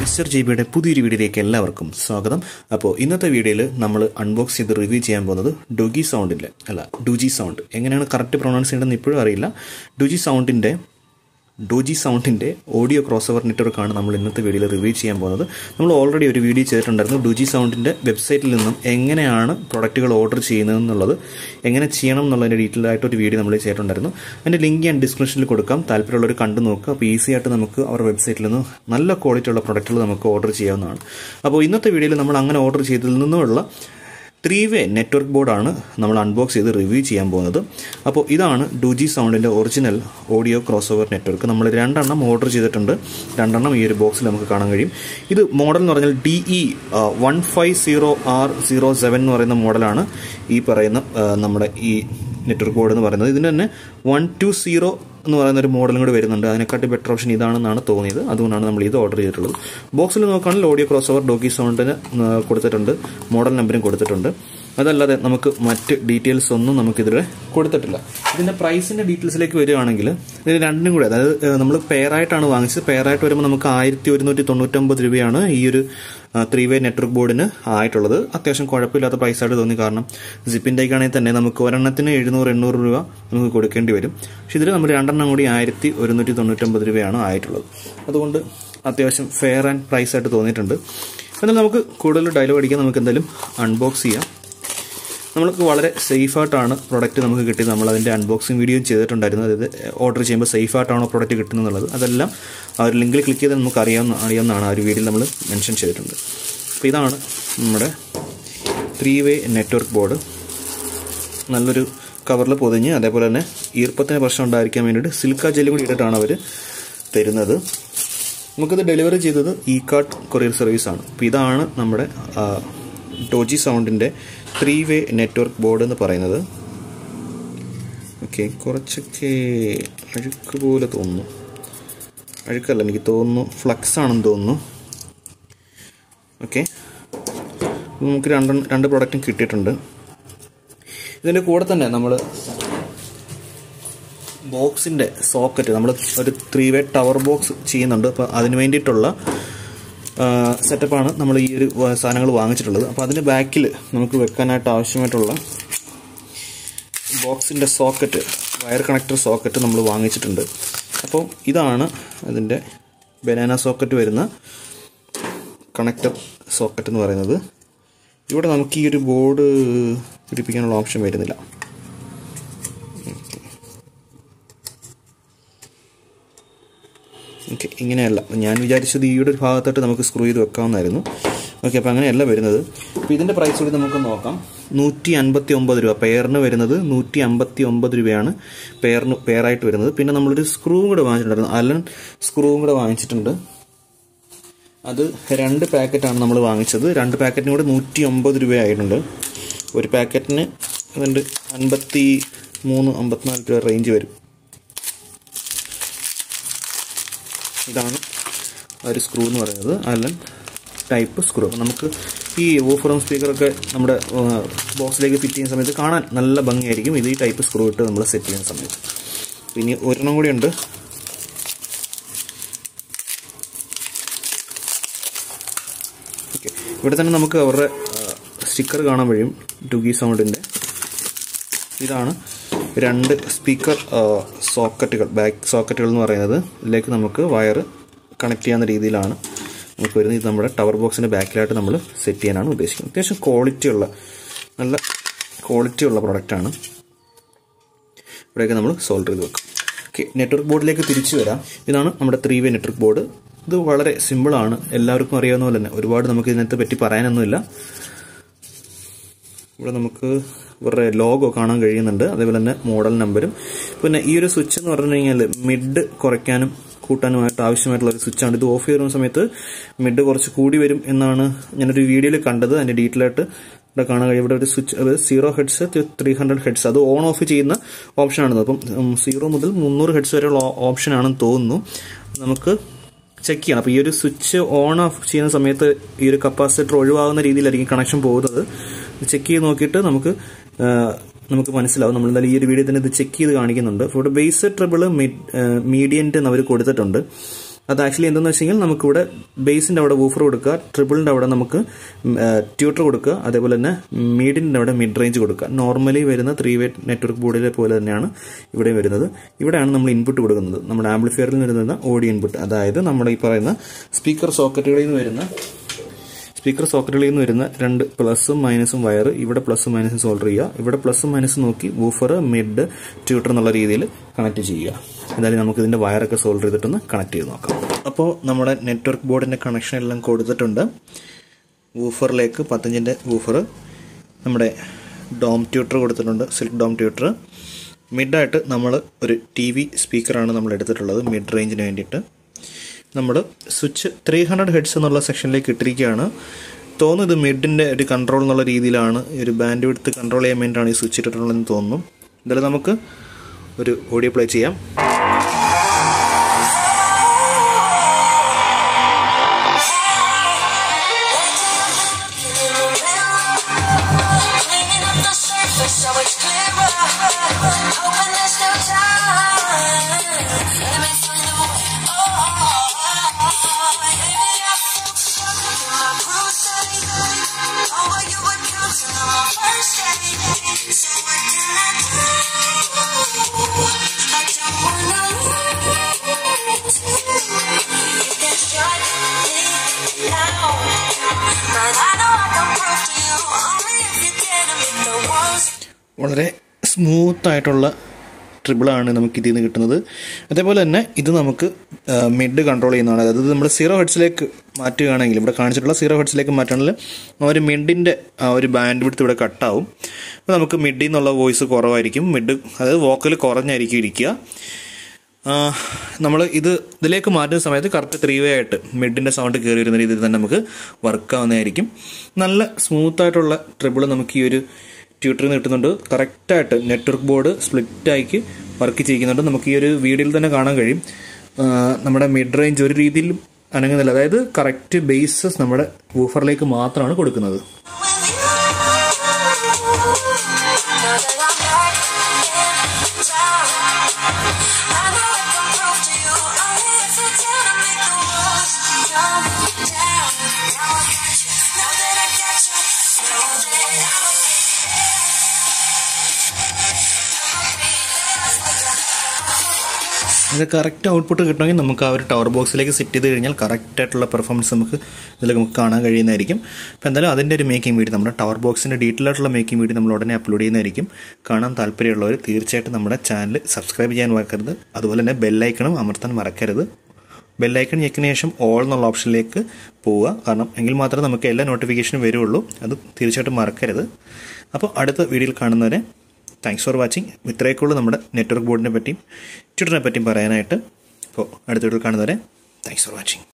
Mister G ബിയുടെ പുതിയൊരു വീഡിയോയിലേക്ക് എല്ലാവർക്കും സ്വാഗതം അപ്പോൾ ഇന്നത്തെ വീഡിയോയിൽ നമ്മൾ അൺബോക്സ് ചെയ്ത് റിവ്യൂ ചെയ്യാൻ പോകുന്നത് ഡുഗി സൗണ്ടിൻ്റെ അല്ല ഡുജി സൗണ്ട് എങ്ങനെയാണ് കറക്റ്റ് പ്രൊണൗൺസ് ചെയ്യേണ്ടതെന്ന് ഇപ്പോഴും അറിയില്ല ഡുജി സൗണ്ടിൻ്റെ ഡോജി സൗണ്ടിൻ്റെ ഓഡിയോ ക്രോസ് ഓവർ നെറ്റ്വർക്കാണ് നമ്മൾ ഇന്നത്തെ വീഡിയോയിൽ റിവ്യൂ ചെയ്യാൻ പോകുന്നത് നമ്മൾ ഓൾറെഡി ഒരു വീഡിയോ ചെയ്തിട്ടുണ്ടായിരുന്നു ഡുജി സൗണ്ടിൻ്റെ വെബ്സൈറ്റിൽ നിന്നും എങ്ങനെയാണ് പ്രൊഡക്റ്റുകൾ ഓർഡർ ചെയ്യുന്നതെന്നുള്ളത് എങ്ങനെ ചെയ്യണം എന്നുള്ളതിൻ്റെ ഡീറ്റെയിൽ ആയിട്ട് ഒരു വീഡിയോ നമ്മൾ ചെയ്തിട്ടുണ്ടായിരുന്നു അതിൻ്റെ ലിങ്ക് ഞാൻ ഡിസ്ക്രിപ്ഷനിൽ കൊടുക്കാം താല്പര്യമുള്ളവർ കണ്ടു നോക്കുക അപ്പോൾ ഈസി ആയിട്ട് നമുക്ക് അവരുടെ വെബ്സൈറ്റിൽ നിന്ന് നല്ല ക്വാളിറ്റി ഉള്ള പ്രൊഡക്റ്റുകൾ നമുക്ക് ഓർഡർ ചെയ്യാവുന്നതാണ് അപ്പോൾ ഇന്നത്തെ വീഡിയോയിൽ നമ്മൾ അങ്ങനെ ഓർഡർ ചെയ്തതിൽ നിന്നുമുള്ള ത്രീ വേ നെറ്റ്വർക്ക് ബോർഡാണ് നമ്മൾ അൺബോക്സ് ചെയ്ത് റിവ്യൂ ചെയ്യാൻ പോകുന്നത് അപ്പോൾ ഇതാണ് ഡുജി സൗണ്ടിൻ്റെ original audio crossover network നമ്മൾ രണ്ടെണ്ണം ഓർഡർ ചെയ്തിട്ടുണ്ട് രണ്ടെണ്ണം ഈ ഒരു ബോക്സിൽ നമുക്ക് കാണാൻ കഴിയും ഇത് മോഡൽ എന്ന് പറഞ്ഞാൽ D E one five zero R zero seven എന്ന് പറയുന്ന മോഡലാണ് ഈ പറയുന്ന ആ, നമ്മുടെ ഈ നെറ്റ്വർക്ക് ബോർഡ് എന്ന് പറയുന്നത് ഇതിന് തന്നെ വൺ ടു സീറോ എന്ന് പറയുന്ന ഒരു മോഡലും കൂടി വരുന്നുണ്ട് അതിനെക്കാട്ടി ബെറ്റർ ഓപ്ഷൻ ഇതാണെന്നാണ് തോന്നിയത് അതുകൊണ്ടാണ് നമ്മൾ ഇത് ഓർഡർ ചെയ്തിട്ടുള്ളത് ബോക്സിൽ നോക്കുകയാണെങ്കിൽ ഓഡിയോ ക്രോസ് ഓവർ ഡോക്കി സൗണ്ടിന് കൊടുത്തിട്ടുണ്ട് മോഡൽ നമ്പറും കൊടുത്തിട്ടുണ്ട് അതല്ലാതെ നമുക്ക് മറ്റ് ഡീറ്റെയിൽസ് ഒന്നും നമുക്കിതിൽ കൊടുത്തിട്ടില്ല ഇതിന്റെ പ്രൈസിന്റെ ഡീറ്റെയിൽസിലേക്ക് വരികയാണെങ്കിൽ ഇതിന് രണ്ടും കൂടെ അതായത് നമ്മൾ പെയറായിട്ടാണ് വാങ്ങിച്ചത് പെയറായിട്ട് വരുമ്പോൾ നമുക്ക് ആയിരത്തി ഒരുന്നൂറ്റി തൊണ്ണൂറ്റൊമ്പത് രൂപയാണ് ഈ ഒരു ത്രീ വേ നെറ്റ്വർക്ക് ബോർഡിന് ആയിട്ടുള്ളത് അത്യാവശ്യം കുഴപ്പമില്ലാത്ത പ്രൈസ് ആയിട്ട് തോന്നി കാരണം സിപ്പിൻ്റെ ആണെങ്കിൽ തന്നെ നമുക്ക് ഒരെണ്ണത്തിന് എഴുന്നൂറ് എണ്ണൂറ് രൂപ നമുക്ക് കൊടുക്കേണ്ടി വരും പക്ഷെ ഇതിൽ നമ്മൾ രണ്ടെണ്ണം കൂടി ആയിരത്തി ഒരുന്നൂറ്റി തൊണ്ണൂറ്റൊമ്പത് രൂപയാണ് ആയിട്ടുള്ളത് അതുകൊണ്ട് അത്യാവശ്യം ഫെയർ ആൻഡ് പ്രൈസ് ആയിട്ട് തോന്നിയിട്ടുണ്ട് എന്നാൽ നമുക്ക് കൂടുതൽ ഡയലോഗ് അടിക്കാൻ നമുക്ക് എന്തായാലും അൺബോക്സ് ചെയ്യാം നമ്മൾക്ക് വളരെ സേഫായിട്ടാണ് പ്രൊഡക്റ്റ് നമുക്ക് കിട്ടിയത് നമ്മൾ അതിൻ്റെ അൺബോക്സിങ് വീഡിയോ ചെയ്തിട്ടുണ്ടായിരുന്നു അതായത് ഓർഡർ ചെയ്യുമ്പോൾ സേഫായിട്ടാണോ പ്രൊഡക്റ്റ് കിട്ടുന്നത് എന്നുള്ളത് അതെല്ലാം ആ ഒരു ലിങ്കിൽ ക്ലിക്ക് ചെയ്ത് നമുക്ക് അറിയാവുന്ന അറിയാവുന്നതാണ് ആ ഒരു വീഡിയോയിൽ നമ്മൾ മെൻഷൻ ചെയ്തിട്ടുണ്ട് അപ്പോൾ ഇതാണ് നമ്മുടെ ത്രീ വേ നെറ്റ്വർക്ക് ബോർഡ് നല്ലൊരു കവറിൽ പൊതിഞ്ഞ് അതേപോലെ തന്നെ ഈർപ്പത്തിന് പ്രശ്നം ഉണ്ടായിരിക്കാൻ വേണ്ടിയിട്ട് സിൽക്ക ജെല്ലി കൂടി ഇട്ടിട്ടാണ് അവർ തരുന്നത് നമുക്കിത് ഡെലിവറി ചെയ്തത് ഇ കാർട്ട് കൊറിയർ സർവീസാണ് അപ്പോൾ ഇതാണ് നമ്മുടെ ആ, ഡോജി സൗണ്ടിൻ്റെ ത്രീ വേ നെറ്റ്വർക്ക് ബോർഡ് എന്ന് പറയുന്നത് ഓക്കെ കുറച്ചൊക്കെ അഴുക്ക് പോലെ തോന്നുന്നു അഴുക്കല്ല എനിക്ക് തോന്നുന്നു ഫ്ലക്സ് ആണെന്ന് തോന്നുന്നു ഓക്കെ നമുക്ക് രണ്ട് രണ്ട് പ്രോഡക്റ്റും കിട്ടിയിട്ടുണ്ട് ഇതിൻ്റെ കൂടെ തന്നെ നമ്മൾ ബോക്സിൻ്റെ സോക്കറ്റ് നമ്മൾ ഒരു ത്രീ വേ ടവർ ബോക്സ് ചെയ്യുന്നുണ്ട് അപ്പോൾ അതിന് വേണ്ടിയിട്ടുള്ള സെറ്റപ്പാണ് നമ്മൾ ഈ ഒരു സാധനങ്ങൾ വാങ്ങിച്ചിട്ടുള്ളത് അപ്പോൾ അതിൻ്റെ ബാക്കിൽ നമുക്ക് വെക്കാനായിട്ട് ആവശ്യമായിട്ടുള്ള ബോക്സിൻ്റെ സോക്കറ്റ് വയർ കണക്ടർ സോക്കറ്റ് നമ്മൾ വാങ്ങിച്ചിട്ടുണ്ട് അപ്പോൾ ഇതാണ് അതിൻ്റെ ബനാന സോക്കറ്റ് വരുന്ന കണക്ടർ സോക്കറ്റ് എന്ന് പറയുന്നത് ഇവിടെ നമുക്ക് ഈ ഒരു ബോർഡ് പിടിപ്പിക്കാനുള്ള ഓപ്ഷൻ വരുന്നില്ല ഓക്കെ ഇങ്ങനെയല്ല ഞാൻ വിചാരിച്ചത് ഈ ഒരു ഭാഗത്തോട്ട് നമുക്ക് സ്ക്രൂ ചെയ്ത് വെക്കാവുന്നതായിരുന്നു ഓക്കെ അപ്പോൾ അങ്ങനെയല്ല വരുന്നത് അപ്പോൾ ഇതിൻ്റെ പ്രൈസ് കൂടി നമുക്ക് നോക്കാം നൂറ്റി അൻപത്തി ഒമ്പത് രൂപ പെയറിന് വരുന്നത് നൂറ്റി അമ്പത്തി ഒമ്പത് രൂപയാണ് പെയറിന് പെയറായിട്ട് വരുന്നത് പിന്നെ നമ്മളൊരു സ്ക്രൂവും കൂടെ വാങ്ങിച്ചിട്ടുണ്ടായിരുന്നു അലൻ സ്ക്രൂവും കൂടെ വാങ്ങിച്ചിട്ടുണ്ട് അത് രണ്ട് പാക്കറ്റാണ് നമ്മൾ വാങ്ങിച്ചത് രണ്ട് പാക്കറ്റിന് കൂടെ നൂറ്റി ഒമ്പത് രൂപയായിട്ടുണ്ട് ഒരു പാക്കറ്റിന് അതുകൊണ്ട് അൻപത്തി മൂന്ന് അമ്പത്തിനാല് രൂപ റേഞ്ച് വരും ഇതാണ് ആ ഒരു സ്ക്രൂ എന്ന് പറയുന്നത് അല്ലൻ ടൈപ്പ് സ്ക്രൂ അപ്പോൾ നമുക്ക് ഈ ഓഫറും സ്പീക്കറൊക്കെ നമ്മുടെ ബോക്സിലേക്ക് ഫിറ്റ് ചെയ്യുന്ന സമയത്ത് കാണാൻ നല്ല ഭംഗിയായിരിക്കും ഇത് ഈ ടൈപ്പ് സ്ക്രൂ ഇട്ട് നമ്മൾ സെറ്റ് ചെയ്യുന്ന സമയത്ത് ഇനി ഒരെണ്ണം കൂടി ഉണ്ട് ഓക്കെ ഇവിടെ തന്നെ നമുക്ക് അവരുടെ സ്റ്റിക്കർ കാണാൻ കഴിയും ടുഗി സൗണ്ടിൻ്റെ ഇതാണ് രണ്ട് സ്പീക്കർ സോക്കറ്റുകൾ ബാക്ക് സോക്കറ്റുകൾ എന്ന് പറയുന്നത് ഇതിലേക്ക് നമുക്ക് വയർ കണക്ട് ചെയ്യാവുന്ന രീതിയിലാണ് നമുക്ക് വരുന്നത് ഇത് നമ്മുടെ ടവർ ബോക്സിൻ്റെ ബാക്കിലായിട്ട് നമ്മൾ സെറ്റ് ചെയ്യാനാണ് ഉദ്ദേശിക്കുന്നത് അത്യാവശ്യം ക്വാളിറ്റി ഉള്ള നല്ല ക്വാളിറ്റി ഉള്ള പ്രൊഡക്റ്റാണ് ഇവിടെയൊക്കെ നമ്മൾ സോൾഡർ ചെയ്ത് വെക്കും ഓക്കെ നെറ്റ്വർക്ക് ബോർഡിലേക്ക് തിരിച്ചു വരാം ഇതാണ് നമ്മുടെ ത്രീ വേ നെറ്റ്വർക്ക് ബോർഡ് ഇത് വളരെ സിമ്പിളാണ് എല്ലാവർക്കും അറിയാവുന്ന പോലെ തന്നെ ഒരുപാട് നമുക്ക് ഇതിനകത്ത് പറ്റി പറയാനൊന്നുമില്ല ഇവിടെ നമുക്ക് ഇവരുടെ ലോഗോ കാണാൻ കഴിയുന്നുണ്ട് അതേപോലെ തന്നെ മോഡൽ നമ്പരും പിന്നെ ഈ ഒരു സ്വിച്ച് എന്ന് പറഞ്ഞു കഴിഞ്ഞാൽ മിഡ് കുറയ്ക്കാനും കൂട്ടാനുമായിട്ട് ആവശ്യമായിട്ടുള്ള ഒരു സ്വിച്ചാണ് ഇത് ഓഫ് ചെയ്യുന്ന സമയത്ത് മിഡ് കുറച്ച് കൂടി വരും എന്നാണ് ഞാനൊരു വീഡിയോയിൽ കണ്ടത് അതിന്റെ ഡീറ്റെയിൽ ആയിട്ട് ഇവിടെ കാണാൻ കഴിയും ഇവിടെ ഒരു സ്വിച്ച് അത് zero hertz three hundred hertz അത് ഓൺ ഓഫ് ചെയ്യുന്ന ഓപ്ഷനാണ് അപ്പം സീറോ മുതൽ മുന്നൂറ് ഹെഡ്സ് വരെയുള്ള ഓപ്ഷൻ ആണെന്ന് തോന്നുന്നു നമുക്ക് ചെക്ക് ചെയ്യണം അപ്പോൾ ഈ ഒരു സ്വിച്ച് ഓൺ ഓഫ് ചെയ്യുന്ന സമയത്ത് ഈ ഒരു കപ്പാസിറ്റർ ഒഴിവാകുന്ന രീതിയിലായിരിക്കും കണക്ഷൻ പോകുന്നത് ചെക്ക് ചെയ്ത് നോക്കിയിട്ട് നമുക്ക് ആ, നമുക്ക് മനസ്സിലാവും നമ്മൾ എന്തായാലും ഈ ഒരു വീഡിയോ തന്നെ ഇത് ചെക്ക് ചെയ്ത് കാണിക്കുന്നുണ്ട് അപ്പോൾ ഇവിടെ ബേസ് ട്രിബിൾ മീഡിയൻ്റ് എന്ന് അവർ കൊടുത്തിട്ടുണ്ട് അത് ആക്ച്വലി എന്തെന്ന് വെച്ച് കഴിഞ്ഞാൽ നമുക്കിവിടെ ബേസിൻ്റെ അവിടെ വൂഫർ കൊടുക്കുക ട്രിപ്പിളിൻ്റെ അവിടെ നമുക്ക് ട്യൂട്ടർ കൊടുക്കുക അതേപോലെ തന്നെ മീഡിൻ്റെ അവിടെ മിഡ് റേഞ്ച് കൊടുക്കുക നോർമലി വരുന്ന ത്രീ വേ നെറ്റ്വർക്ക് ബോർഡിലെ പോലെ തന്നെയാണ് ഇവിടെ വരുന്നത് ഇവിടെയാണ് നമ്മൾ ഇൻപുട്ട് കൊടുക്കുന്നത് നമ്മുടെ ആംപ്ലിഫയറിൽ നിന്ന് വരുന്ന ഓഡിയോ ഇൻപുട്ട് അതായത് നമ്മുടെ ഈ പറയുന്ന സ്പീക്കർ സോക്കറ്റുകളിൽ നിന്ന് വരുന്ന സ്പീക്കർ സോക്കറ്റുകളിൽ നിന്ന് വരുന്ന രണ്ട് പ്ലസും മൈനസും വയർ ഇവിടെ പ്ലസും മൈനസും സോൾഡർ ചെയ്യുക ഇവിടെ പ്ലസും മൈനസും നോക്കി വൂഫർ മിഡ് ട്യൂട്ടർ എന്നുള്ള രീതിയിൽ കണക്ട് ചെയ്യുക എന്തായാലും നമുക്ക് ഇതിന്റെ വയറൊക്കെ സോൾഡർ ചെയ്തിട്ടൊന്ന് കണക്ട് ചെയ്ത് നോക്കാം അപ്പോൾ നമ്മുടെ നെറ്റ്വർക്ക് ബോർഡിന്റെ കണക്ഷൻ എല്ലാം കൊടുത്തിട്ടുണ്ട് വൂഫറിലേക്ക് പത്തഞ്ചിൻ്റെ വൂഫർ നമ്മുടെ ഡോം ട്യൂട്ടർ കൊടുത്തിട്ടുണ്ട് സിൽക്ക് ഡോം ട്യൂട്ടർ മിഡായിട്ട് നമ്മൾ ഒരു ടി വി സ്പീക്കറാണ് നമ്മൾ എടുത്തിട്ടുള്ളത് മിഡ് റേഞ്ചിന് വേണ്ടിയിട്ട് നമ്മൾ സ്വിച്ച് ത്രീ ഹൺഡ്രഡ് ഹെഡ്സ് എന്നുള്ള സെക്ഷനിലേക്ക് ഇട്ടിരിക്കുകയാണ് തോന്നുന്നു ഇത് മിഡിൻ്റെ ഒരു കൺട്രോൾ എന്നുള്ള രീതിയിലാണ് ഈ ഒരു ബാൻഡ് വിടുത്ത് കൺട്രോൾ ചെയ്യാൻ വേണ്ടിയിട്ടാണ് ഈ സ്വിച്ച് ഇട്ടിട്ടുള്ളതെന്ന് തോന്നുന്നു എന്തായാലും നമുക്ക് ഒരു ഓഡിയോ പ്ലേ ചെയ്യാം Cleaning up the surface so it's clearer. Hoping there's no time. Let me find a way. Oh, maybe I felt stuck in my crusade. Oh, but you were counting on my first day. So what can I do? I don't wanna lose you. You can strike me now. But I know I can prove to you only if you dare to make the worst. വളരെ smooth ആയിട്ടുള്ള ട്രിബിളാണ് നമുക്ക് ഇതിൽ നിന്ന് കിട്ടുന്നത് അതേപോലെ തന്നെ ഇത് നമുക്ക് മിഡ് കൺട്രോൾ ചെയ്യുന്നതാണ് അതായത് നമ്മൾ സീറോ ഹെഡ്സിലേക്ക് മാറ്റുകയാണെങ്കിൽ ഇവിടെ കാണിച്ചിട്ടുള്ള സീറോ ഹെഡ്സിലേക്ക് മാറ്റുകയാണെങ്കിൽ ആ ഒരു മിഡിൻ്റെ ആ ഒരു ബാൻഡ് വിടുത്ത് ഇവിടെ കട്ടാവും അപ്പോൾ നമുക്ക് മിഡിൽ നിന്നുള്ള വോയിസ് കുറവായിരിക്കും മിഡ് അതായത് വോക്കൽ കുറഞ്ഞായിരിക്കും ഇരിക്കുക നമ്മൾ ഇത് ഇതിലേക്ക് മാറ്റുന്ന സമയത്ത് കറക്റ്റ് ത്രീ വേ ആയിട്ട് മിഡിൻ്റെ സൗണ്ട് കയറി വരുന്ന രീതിയിൽ തന്നെ നമുക്ക് വർക്ക് ആവുന്നതായിരിക്കും നല്ല സ്മൂത്ത് ആയിട്ടുള്ള ട്രിബിൾ നമുക്ക് ഈ ഒരു ട്യൂട്ടറിൽ നിന്ന് കിട്ടുന്നുണ്ട് കറക്റ്റായിട്ട് നെറ്റ്വർക്ക് ബോർഡ് സ്പ്ലിറ്റാക്കി വർക്ക് ചെയ്യിക്കുന്നുണ്ട് നമുക്ക് ഈ ഒരു വീഡിയോയിൽ തന്നെ കാണാൻ കഴിയും ആ, നമ്മുടെ മിഡ് റേഞ്ച് ഒരു രീതിയിലും അനങ്ങുന്നില്ല അതായത് കറക്റ്റ് ബേസസ് നമ്മുടെ വൂഫറിലേക്ക് മാത്രമാണ് കൊടുക്കുന്നത് Now that I'm back in town, I know I can prove to you only if you dare to make the walls come down. Now I got you. Now that I got you, know that I'ma ഇത് correct output കിട്ടണമെങ്കിൽ നമുക്ക് ആ ഒരു tower ബോക്സിലേക്ക് set ചെയ്ത് കഴിഞ്ഞാൽ correct ആയിട്ടുള്ള performance നമുക്ക് ഇതിൽ നമുക്ക് കാണാൻ കഴിയുന്നതായിരിക്കും അപ്പോൾ എന്തായാലും അതിൻ്റെ ഒരു മേക്കിംഗ് വീഡിയോ നമ്മുടെ ടവർ ബോക്സിൻ്റെ ഡീറ്റെയിൽ ആയിട്ടുള്ള മേക്കിംഗ് വീഡിയോ നമ്മൾ ഉടനെ അപ്ലോഡ് ചെയ്യുന്നതായിരിക്കും കാണാൻ താല്പര്യമുള്ളവർ തീർച്ചയായിട്ടും നമ്മുടെ ചാനൽ സബ്സ്ക്രൈബ് ചെയ്യാൻ മറക്കരുത് അതുപോലെ തന്നെ ബെല്ലൈക്കണും അമർത്താൻ മറക്കരുത് ബെല്ലൈക്കൺ ഞെക്കിന് ശേഷം ഓൾ എന്നുള്ള ഓപ്ഷനിലേക്ക് പോവുക കാരണം എങ്കിൽ മാത്രമേ നമുക്ക് എല്ലാ നോട്ടിഫിക്കേഷനും വരുള്ളൂ അത് തീർച്ചയായിട്ടും മറക്കരുത് അപ്പോൾ അടുത്ത വീഡിയോയിൽ കാണുന്നവരെ താങ്ക്സ് ഫോർ വാച്ചിങ് ഇത്രയൊക്കെയുള്ളൂ നമ്മുടെ നെറ്റ്വർക്ക് ബോർഡിനെ പറ്റിയും ട്വിറ്ററിനെ പറ്റിയും പറയാനായിട്ട് അപ്പോൾ അടുത്ത വീഡിയോയിൽ കാണുന്നവരെ താങ്ക്സ് ഫോർ വാച്ചിങ്